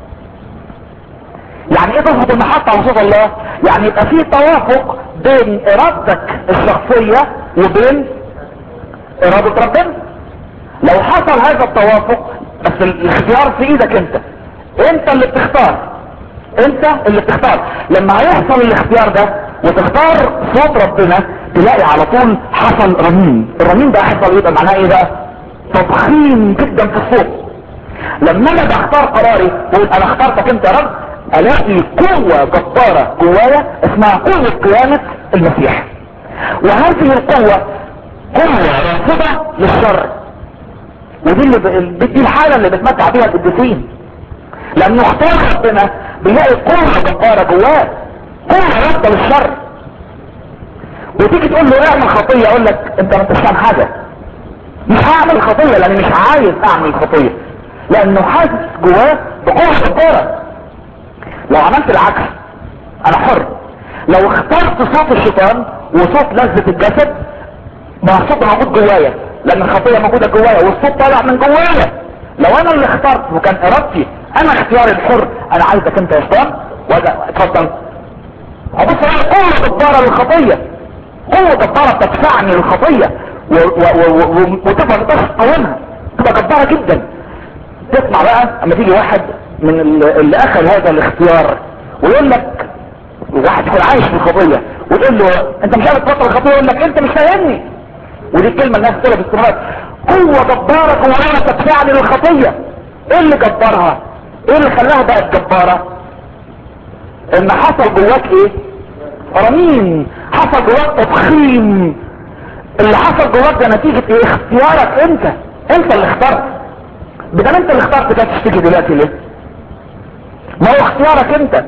يعني ايه تظبط المحطة على صوت الله يعني يبقى في توافق بين ارادتك الشخصية وبين ارادة ربنا لو حصل هذا التوافق بس الاختيار في ايدك انت انت اللي بتختار انت اللي بتختار لما هيحصل الاختيار ده وتختار صوت ربنا تلاقي على طول حصل رنين الرنين ده هيحصل يبقى معناه ايه بقى تضخيم جدا في الصوت لما انا بختار قراري واقول انا اخترتك انت يا رب الاقي قوة جبارة جوايا اسمها قوة قيامة المسيح وهذه القوة قوة رافضة للشر ودي اللي ب... دي الحالة اللي بتمتع بيها القديسين لانه اختار ربنا بيلاقي قوة جبارة جواه قوة رافضة للشر وتيجي تقول له اعمل خطية يقول لك انت ما انتش فاهم حاجة مش هعمل خطية لاني مش عايز اعمل خطية لانه حاسس جواه بقوة جبارة لو عملت العكس انا حر لو اخترت صوت الشيطان وصوت لذة الجسد ما هو الصوت موجود جوايا لان الخطية موجودة جوايا والصوت طالع من جوايا لو انا اللي اخترت وكان ارادتي انا اختياري الحر انا عايزك انت يا شيطان ولا اتفضل ابص على قوة جبارة للخطية قوة جبارة تدفعني للخطية وتبقى مقدرش تقاومها تبقى جبارة جدا تسمع بقى اما تيجي واحد من اللي اخذ هذا الاختيار ويقول لك واحد يكون عايش في الخطية وتقول له انت مش عارف تبطل الخطية يقول لك انت مش فاهمني ودي الكلمة الناس تقولها باستمرار قوة جبارة جواها تدفعني للخطية ايه اللي جبرها ايه اللي خلاها بقت جبارة ان حصل جواك ايه رنين حصل جواك تضخيم اللي حصل جواك ده نتيجة ايه اختيارك انت انت اللي اخترت بدل انت اللي اخترت ده تشتكي دلوقتي ليه ما هو اختيارك انت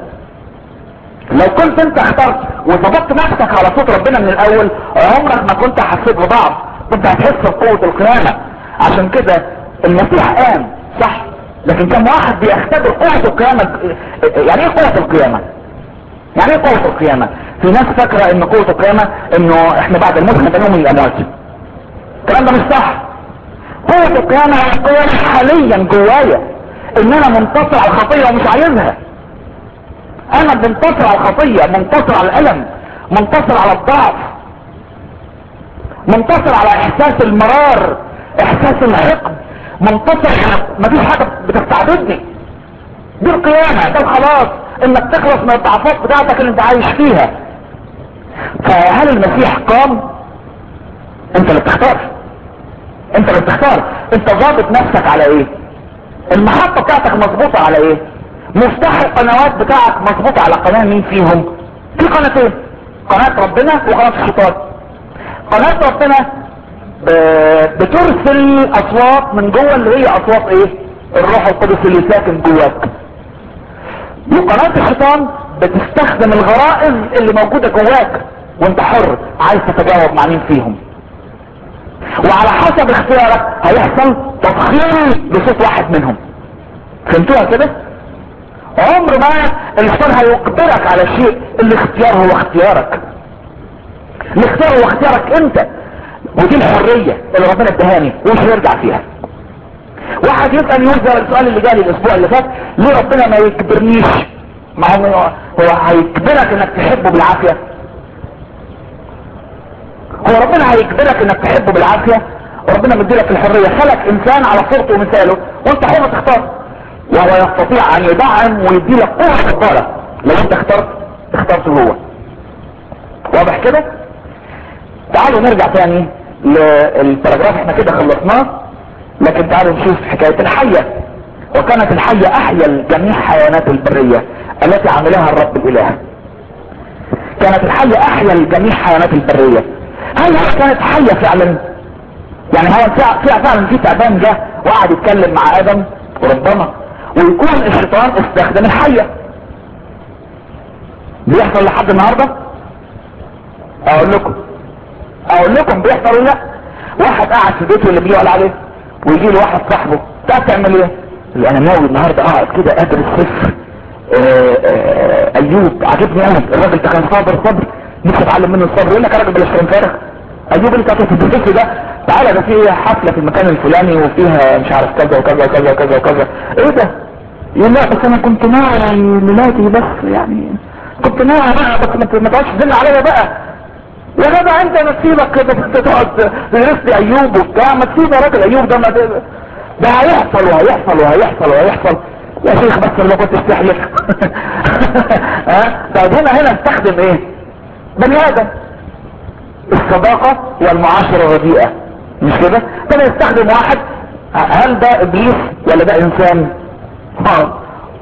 لو كنت انت اخترت وظبطت نفسك على صوت ربنا من الاول عمرك ما كنت حسيت بضعف كنت هتحس بقوة القيامة عشان كده المسيح قام صح لكن كم واحد بيختبر قوة القيامة يعني ايه قوة القيامة يعني ايه قوة القيامة في ناس فاكرة ان قوة القيامة انه احنا بعد الموت هنبقى من الاموات الكلام ده مش صح قوة القيامة هي القيامة حاليا جوايا ان انا منتصر على الخطية ومش عايزها انا منتصر على الخطية منتصر على الالم منتصر على الضعف منتصر على احساس المرار احساس الحقد منتصر على مفيش حاجة بتستعبدني دي القيامة ده الخلاص انك تخلص من الضعفات بتاعتك اللي انت عايش فيها فهل المسيح قام انت اللي بتختار انت اللي بتختار انت ضابط نفسك على ايه المحطة بتاعتك مظبوطة على ايه مفتاح القنوات بتاعك مظبوط على قناة مين فيهم في قناتين قناة ربنا وقناة الشيطان قناة ربنا ب- بترسل اصوات من جوه اللي هي اصوات ايه الروح القدس اللي ساكن جواك وقناة الشيطان بتستخدم الغرائز اللي موجودة جواك وانت حر عايز تتجاوب مع مين فيهم وعلى حسب اختيارك هيحصل تضخيم لصوت واحد منهم فهمتوها كده عمر ما الشيطان هيقدرك على شيء الاختيار هو اختيارك الاختيار هو اختيارك انت ودي الحرية اللي ربنا ادهاني ومش هيرجع فيها واحد يسأل يوزع السؤال اللي جالي الاسبوع اللي فات ليه ربنا ما يكبرنيش ما هو هو هيجبرك انك تحبه بالعافية هو ربنا هيجبرك انك تحبه بالعافية وربنا مديلك الحرية خلق انسان على صورته ومثاله وانت حر تختار وهو يستطيع ان يدعم ويديلك قوة جبارة لو انت اخترت اخترته هو واضح كده تعالوا نرجع تاني للباراجراف احنا كده خلصناه لكن تعالوا نشوف حكاية الحية وكانت الحية احيا جميع حيوانات البرية التي عملها الرب الاله كانت الحية احيا جميع حيوانات البرية هل هي كانت حية فعلا يعني هو فع- فع- فعلا في تعبان جه وقعد يتكلم مع ادم وربنا ويكون الشيطان استخدم الحية بيحصل لحد النهارده اقول لكم اقول لكم بيحصل ولا لا واحد قاعد في بيته اللي بيقول عليه ويجي له واحد صاحبه تعرف تعمل ايه يقول له انا ناوي النهارده اقعد كده ادرس سفر آه، آه، ايوب عجبني قوي الراجل ده كان صابر صبر نفسي اتعلم منه الصبر يقول لك يا راجل بلاش كلام فارغ ايوب اللي كانت في السفر ده تعالى ده في حفله في المكان الفلاني وفيها مش عارف كذا وكذا وكذا وكذا وكذا ايه ده يقول لا بس انا كنت ناوي ميلادي بس يعني كنت ناوي بقى بس ما ما تقعدش تزن عليا بقى يا جدع انت ما تسيبك كده انت تقعد تدرس لي ايوب وبتاع ما تسيب يا راجل ايوب ده ما ده, ده هيحصل وهيحصل وهيحصل وهيحصل يا شيخ بس لو كنت تحلف ها طب هنا هنا استخدم ايه بني ادم الصداقة والمعاشرة الرديئة مش كده كان يستخدم واحد هل ده ابليس ولا ده انسان اه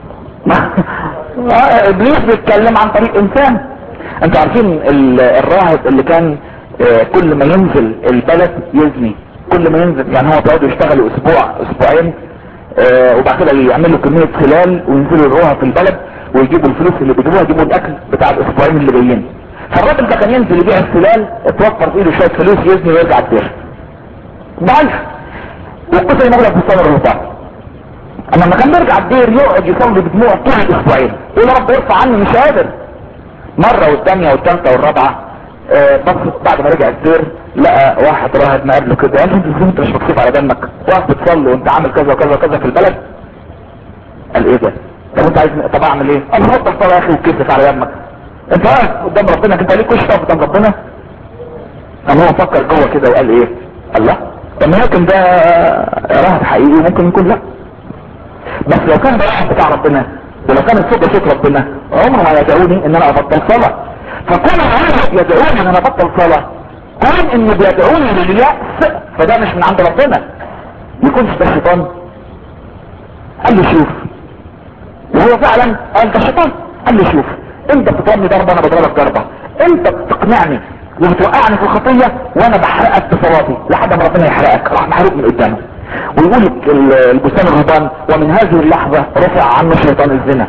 آه، ابليس بيتكلم عن طريق انسان انتوا عارفين ال- الراهب اللي كان آه، كل ما ينزل البلد يزني كل ما ينزل يعني هو بيقعدوا يشتغلوا اسبوع اسبوعين آه، وبعد كده يعملوا كمية خلال وينزلوا يروها في البلد ويجيبوا الفلوس اللي بيجيبوها يجيبوا الاكل بتاع الاسبوعين اللي جايين فالراجل ده كان ينزل يبيع السلال اتوفر في ايده شوية فلوس يزني ويرجع الدير ضعيف والقصة دي موجودة في الصبر الرباعي اما لما كان بيرجع الدير يقعد يصلي بدموع طول الاسبوعين يقول يا رب ارفع عني مش قادر مرة والثانية والثالثة والرابعة آه، بص بعد ما رجع الدير لقى واحد راهب مقابله كده قال له انت ازاي انت مش مكسوف على دمك واقف بتصلي وانت عامل كذا وكذا وكذا في البلد قال ايه ده طب انت عايز طب اعمل ايه قال بطل صلاه يا اخي وكسف على دمك انت واقف قدام ربنا انت ليك وش تقف قدام ربنا قام هو فكر جوه كده وقال ايه الله طب ما يمكن ده راهب حقيقي وممكن يكون لا بس لو كان ده راهب بتاع ربنا ولو كان الصوت ده صوت ربنا عمره ما يدعوني ان انا ابطل صلاه فكون عارف يدعوني ان انا ابطل صلاه كون انه بيدعوني لليأس فده مش من عند ربنا يكونش ده الشيطان قال لي شوف وهو فعلا قال ده الشيطان قال لي شوف انت بتضربني ضربه انا بضربك ضربه انت بتقنعني وبتوقعني في الخطيه وانا بحرقك بصلاتي لحد ما ربنا يحرقك راح محروق من قدامه ويقول لك ال- البستان الرهبان ومن هذه اللحظه رفع عنه شيطان الزنا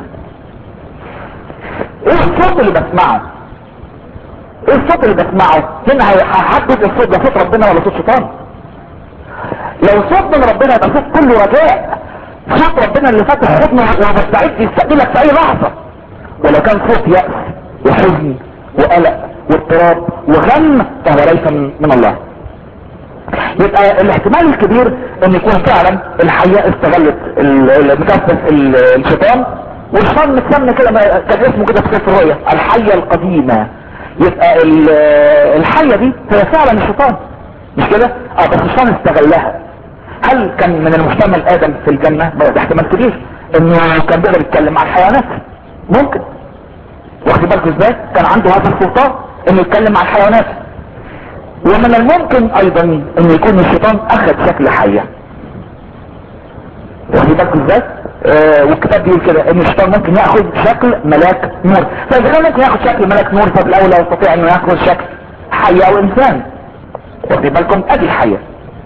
ايه الصوت اللي بسمعه ايه الصوت اللي بسمعه هنا هي- هحدد الصوت ده صوت ربنا ولا صوت شيطان لو صوت من ربنا يبقى صوت كله رجاء صوت ربنا اللي فاتح حضنه ومستعد يستقبلك في اي لحظة ولو كان صوت يأس وحزن وقلق واضطراب وغم فهو ليس من من الله يبقى الاحتمال الكبير ان يكون فعلا الحياة استغلت ال- ال- مكافة ال- الشيطان والشيطان متسمى كده ما- كان اسمه كده في سفر الرؤيا الحية القديمة يبقى ال- الحية دي هي فعلا الشيطان مش كده اه بس الشيطان استغلها هل كان من المحتمل ادم في الجنة ده احتمال كبير انه كان بيقدر يتكلم مع الحيوانات ممكن واخد بالك ازاي كان عنده هذا السلطان انه يتكلم مع الحيوانات ومن الممكن ايضا ان يكون الشيطان اخذ شكل حية واخد بالك ازاي آه والكتاب بيقول كده ان الشيطان ممكن ياخذ شكل ملاك نور فاذا كان ممكن ياخذ شكل ملاك نور فبالاولى يستطيع انه ياخذ شكل حية او انسان واخد بالكم ادي الحية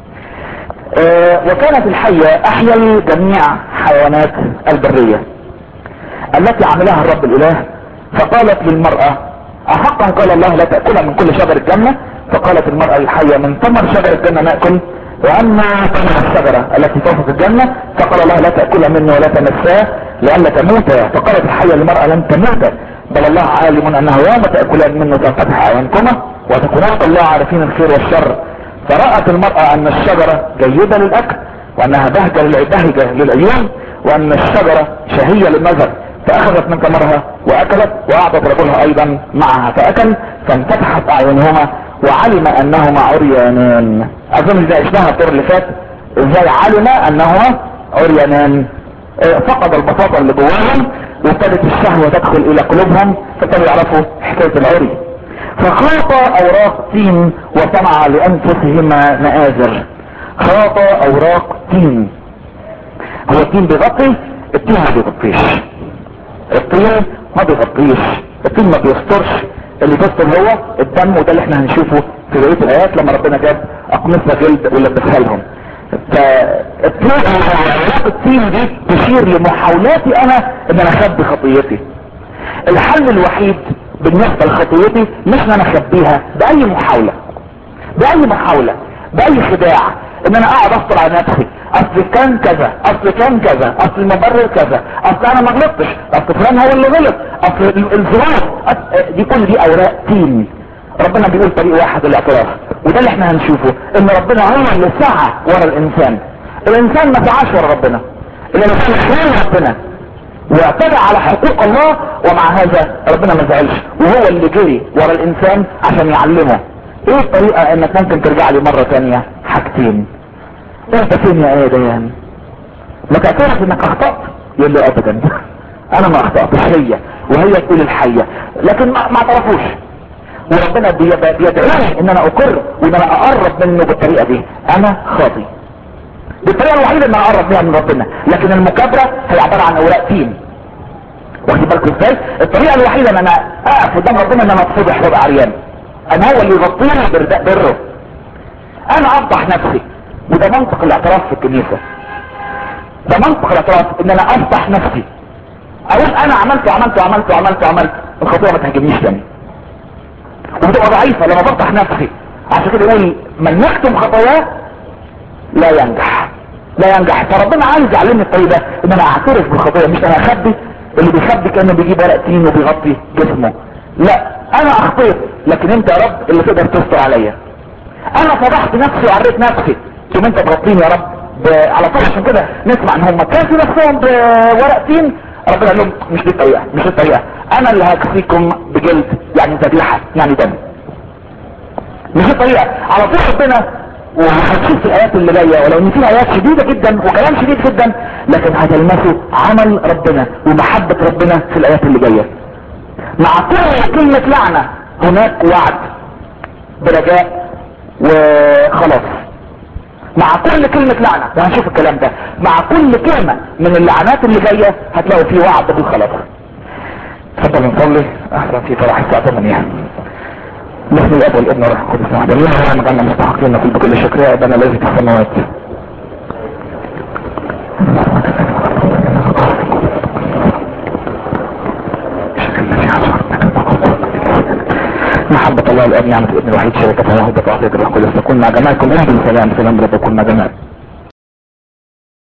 آه وكانت الحية احيا جميع حيوانات البرية التي عملها الرب الاله فقالت للمرأة احقا قال الله لا تأكل من كل شجر الجنة فقالت المرأة الحية من ثمر شجر الجنة نأكل واما ثمر الشجرة التي توسط الجنة فقال الله لا تأكل منه ولا تمساه لئلا تموتا فقالت الحية للمرأة لن تموتا بل الله عالم انه يوم تأكلان منه تنفتح اعينكما وتكونان الله عارفين الخير والشر فرأت المرأة ان الشجرة جيدة للاكل وانها بهجة بهجة للعيون وان الشجرة شهية للنظر فاخذت من ثمرها واكلت واعطت رجلها ايضا معها فاكل فانفتحت اعينهما وعلم انهما عريانان اظن ده اشباه الدور اللي فات ازاي علم انهما عريانان اه فقد البساطة اللي جواهم وابتدت الشهوة تدخل الى قلوبهم فابتدوا يعرفوا حكاية العري فخاط اوراق تين وصنع لانفسهما مآزر خاط اوراق تين هو التين بيغطي التين ما بيغطيش الطين ما بيغطيش الطين ما بيسترش اللي بيستر هو الدم وده اللي احنا هنشوفه في بقيه الايات لما ربنا جاب اقمصه جلد ولبسها لهم فالطين الطين دي تشير لمحاولاتي انا ان انا اخبي خطيتي الحل الوحيد بالنسبه لخطيتي مش ان انا اخبيها باي محاوله باي محاوله باي خداع ان انا اقعد استر على نفسي اصل كان كذا اصل كان كذا اصل المبرر كذا اصل انا ما غلطتش اصل فلان هو اللي غلط اصل الظروف دي كل دي اوراق تين ربنا بيقول طريق واحد الاعتراف وده اللي احنا هنشوفه ان ربنا هو اللي سعى ورا الانسان الانسان ما سعاش ورا ربنا الانسان خير ربنا واعتدى على حقوق الله ومع هذا ربنا ما زعلش وهو اللي جري ورا الانسان عشان يعلمه ايه الطريقة انك ممكن ترجع لي مرة تانية حاجتين انت فين يا ادم ما تعترف انك اخطأت يقول له ابدا انا ما اخطأتش هي وهي تقول الحية لكن ما, ما اعترفوش وربنا بيدعوني ان انا اقر وان انا اقرب منه بالطريقة دي انا خاطي دي الطريقة الوحيدة ان انا اقرب بيها من ربنا لكن المكابرة هي عبارة عن اوراق تين واخد بالكم ازاي الطريقة الوحيدة ان انا اقف قدام ربنا ان انا اتفضح وابقى عريان انا هو اللي يغطيني برداء بره انا افضح نفسي وده منطق الاعتراف في الكنيسة ده منطق الاعتراف ان انا افضح نفسي اقول انا عملت وعملت وعملت وعملت وعملت الخطيئة ما تهاجمنيش تاني وبتبقى ضعيفة لما بفتح نفسي عشان كده يقول من يكتم خطاياه لا ينجح لا ينجح فربنا عايز يعلمني الطريق ده ان انا اعترف بالخطيئة مش انا اخبي اللي بيخبي كانه بيجيب ورق تين وبيغطي جسمه لا انا اخطيت لكن انت يا رب اللي تقدر تستر عليا انا فضحت نفسي وعريت نفسي ثم انت تغطيني يا رب على طول عشان كده نسمع ان هم كافي نفسهم بورق تين ربنا قال لهم مش دي الطريقه مش دي الطريقه انا اللي هكفيكم بجلد يعني ذبيحه يعني دم مش دي الطريقه على طول ربنا وهتشوف في الايات اللي جايه ولو ان في ايات شديده جدا وكلام شديد جدا لكن هتلمسوا عمل ربنا ومحبه ربنا في الايات اللي جايه مع كل كلمة لعنة هناك وعد برجاء وخلاص مع كل كلمة لعنة ده هنشوف الكلام ده مع كل كلمة من اللعنات اللي جاية هتلاقوا فيه وعد بالخلاص تفضل نصلي احسن في فرح الساعة 8 بسم الاب والابن والروح القدس واحد الله اللهم اجعلنا مستحقين نقول بكل شكر يا ابانا الذي في السماوات محبة الله الآب نعمة الابن الوحيد شركة وحدة وعطية الروح القدس تكون مع جماعكم اهدوا السلام سلام رب يكون مع جماعكم